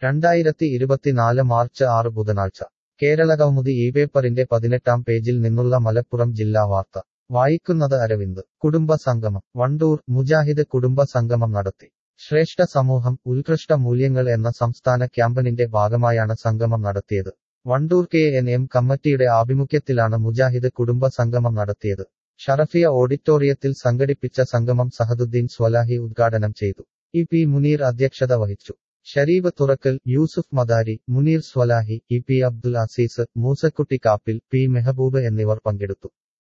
രണ്ടായിരത്തി ഇരുപത്തിനാല് മാർച്ച് ആറ് ബുധനാഴ്ച കേരളകൗമുദി ഈ പേപ്പറിന്റെ പതിനെട്ടാം പേജിൽ നിന്നുള്ള മലപ്പുറം ജില്ലാ വാർത്ത വായിക്കുന്നത് അരവിന്ദ് കുടുംബ സംഗമം വണ്ടൂർ മുജാഹിദ് കുടുംബ സംഗമം നടത്തി ശ്രേഷ്ഠ സമൂഹം ഉത്കൃഷ്ട മൂല്യങ്ങൾ എന്ന സംസ്ഥാന ക്യാമ്പയിന്റെ ഭാഗമായാണ് സംഗമം നടത്തിയത് വണ്ടൂർ കെ എൻ എം കമ്മിറ്റിയുടെ ആഭിമുഖ്യത്തിലാണ് മുജാഹിദ് കുടുംബ സംഗമം നടത്തിയത് ഷറഫിയ ഓഡിറ്റോറിയത്തിൽ സംഘടിപ്പിച്ച സംഗമം സഹദുദ്ദീൻ സ്വലാഹി ഉദ്ഘാടനം ചെയ്തു ഇ പി മുനീർ അധ്യക്ഷത വഹിച്ചു Shareeb Thurakkal Yusuf Madari Muneer Swalahi E P Abdul Azeez Moosakutty Kappil P Mehboob എന്നിവർ പങ്കെടുത്തു